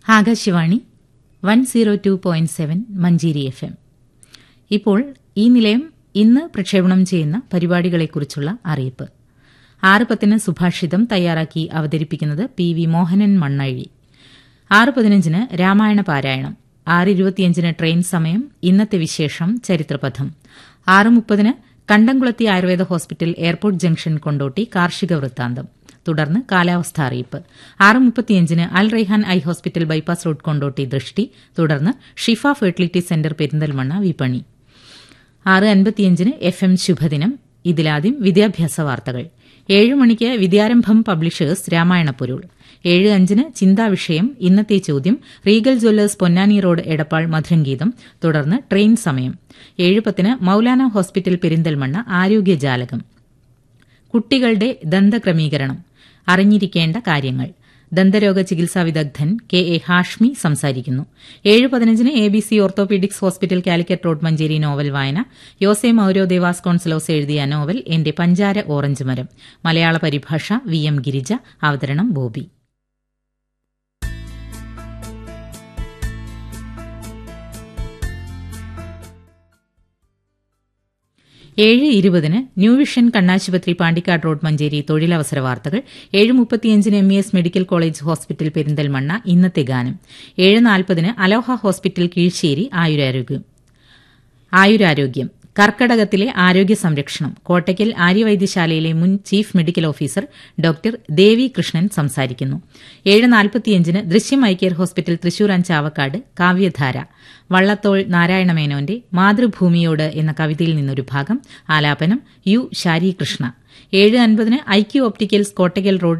Akashvani one zero two point seven Manjeri F M ഇപ്പോൾ ഈ നിലയം ഇന്ന് പ്രക്ഷേപണം ചെയ്യുന്ന പരിപാടികളെക്കുറിച്ചുള്ള അറിയിപ്പ് ആറ് പത്തിന് സുഭാഷിതം തയ്യാറാക്കി അവതരിപ്പിക്കുന്നത് പി വി മോഹനൻ മണ്ണഴി ആറ് പതിനഞ്ചിന് രാമായണ പാരായണം ആറ് ഇരുപത്തിയഞ്ചിന് ട്രെയിൻ സമയം ഇന്നത്തെ വിശേഷം ചരിത്രപഥം ആറ് മുപ്പതിന് Kandamkulathi Ayurveda hospital airport junction Kondotty കാർഷിക വൃത്താന്തം തുടർന്ന് കാലാവസ്ഥാ അറിയിപ്പ് ആറ് മുപ്പത്തിയഞ്ചിന് Al Raihan eye hospital bypass road Kondotty ദൃഷ്ടി തുടർന്ന് ഷിഫ ഫെർട്ടിലിറ്റി സെന്റർ പെരിന്തൽമണ്ണ വിപണി ആറ് അൻപത്തിയഞ്ചിന് എഫ് എം ശുഭദിനം ഇതിലാദ്യം വിദ്യാഭ്യാസ വാർത്തകൾ ഏഴ് മണിക്ക് വിദ്യാരംഭം പബ്ലിഷേഴ്സ് രാമായണപ്പൊരുൾ ഏഴ് അഞ്ചിന് ചിന്താവിഷയം ഇന്നത്തെ ചോദ്യം Regal jewellers Ponnani road Edappal മധുരംഗീതം തുടർന്ന് ട്രെയിൻ സമയം ഏഴ് പത്തിന് മൌലാന ഹോസ്പിറ്റൽ പെരിന്തൽമണ്ണ ആരോഗ്യജാലകം കുട്ടികളുടെ ദന്തക്രമീകരണം അറിഞ്ഞിരിക്കേണ്ട കാര്യങ്ങൾ ദന്തരോഗ ചികിത്സാ വിദഗ്ധൻ കെ എ ഹാഷ്മി സംസാരിക്കുന്നു ഏഴ് പതിനഞ്ചിന് A B C orthopaedics hospital Calicut road Manjeri novel വായന യോസെ മൌരോ ദേവാസ് കോൺസലോസ് എഴുതിയ നോവൽ എന്റെ പഞ്ചാര ഓറഞ്ച് മരം മലയാള പരിഭാഷ വി എം ഗിരിജ അവതരണം ബോബി ഏഴ് ഇരുപതിന് ന്യൂ വിഷൻ കണ്ണാശുപത്രി പാണ്ടിക്കാട് റോഡ് മഞ്ചേരി തൊഴിലവസര വാർത്തകൾ ഏഴ് മുപ്പത്തിയഞ്ചിന് M E S medical college hospital Perinthalmanna ഇന്നത്തെ ഗാനം ഏഴ് നാൽപ്പതിന് അലോഹ ഹോസ്പിറ്റൽ കീഴ്ശ്ശേരി ആയുരാരോഗ്യം ആയുരാരോഗ്യം കർക്കടകത്തിലെ ആരോഗ്യ സംരക്ഷണം കോട്ടയ്ക്കൽ ആര്യവൈദ്യശാലയിലെ മുൻ chief medical officer doctor Devi Krishnan സംസാരിക്കുന്നു ഏഴ് നാൽപ്പത്തിയഞ്ചിന് ദൃശ്യം ഐക്യർ ഹോസ്പിറ്റൽ തൃശൂർ അഞ്ചാവക്കാട് കാവ്യധാര വള്ളത്തോൾ നാരായണമേനോന്റെ മാതൃഭൂമിയോട് എന്ന കവിതയിൽ നിന്നൊരു ഭാഗം ആലാപനം യു ശാരീകൃഷ്ണ ഏഴ് അൻപതിന് ഐക്യു ഒപ്റ്റിക്കൽസ് കോട്ടയ്ക്കൽ റോഡ്